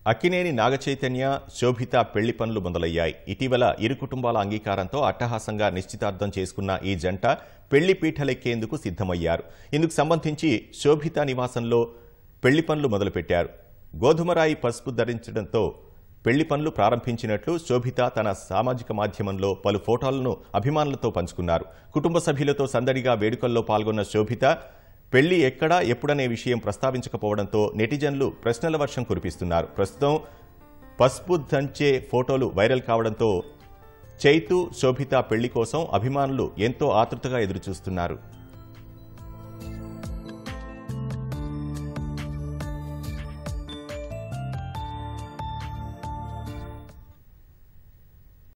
అక్కినేని నాగచైతన్య శోభిత పెళ్లి పనులు మొదలయ్యాయి ఇటీవల ఇరు కుటుంబాల అంగీకారంతో అట్టహాసంగా నిశ్చితార్థం చేసుకున్న ఈ జంట పెళ్లి పీఠలెక్కేందుకు సిద్ధమయ్యారు ఇందుకు సంబంధించి శోభిత నివాసంలో పెళ్లి పనులు మొదలుపెట్టారు గోధుమరాయి పసుపు ధరించడంతో పెళ్లి పనులు ప్రారంభించినట్లు శోభిత తన సామాజిక మాధ్యమంలో పలు ఫోటోలను అభిమానులతో పంచుకున్నారు కుటుంబ సభ్యులతో సందడిగా వేడుకల్లో పాల్గొన్న శోభిత పెళ్లి ఎక్కడా ఎప్పుడనే విషయం ప్రస్తావించకపోవడంతో నెటిజన్లు ప్రశ్నల వర్షం కురిపిస్తున్నారు ప్రస్తుతం పసుపు దంచే ఫోటోలు వైరల్ కావడంతో చైతు శోభిత పెళ్లి కోసం అభిమానులు ఎంతో ఆతృతగా ఎదురుచూస్తున్నారు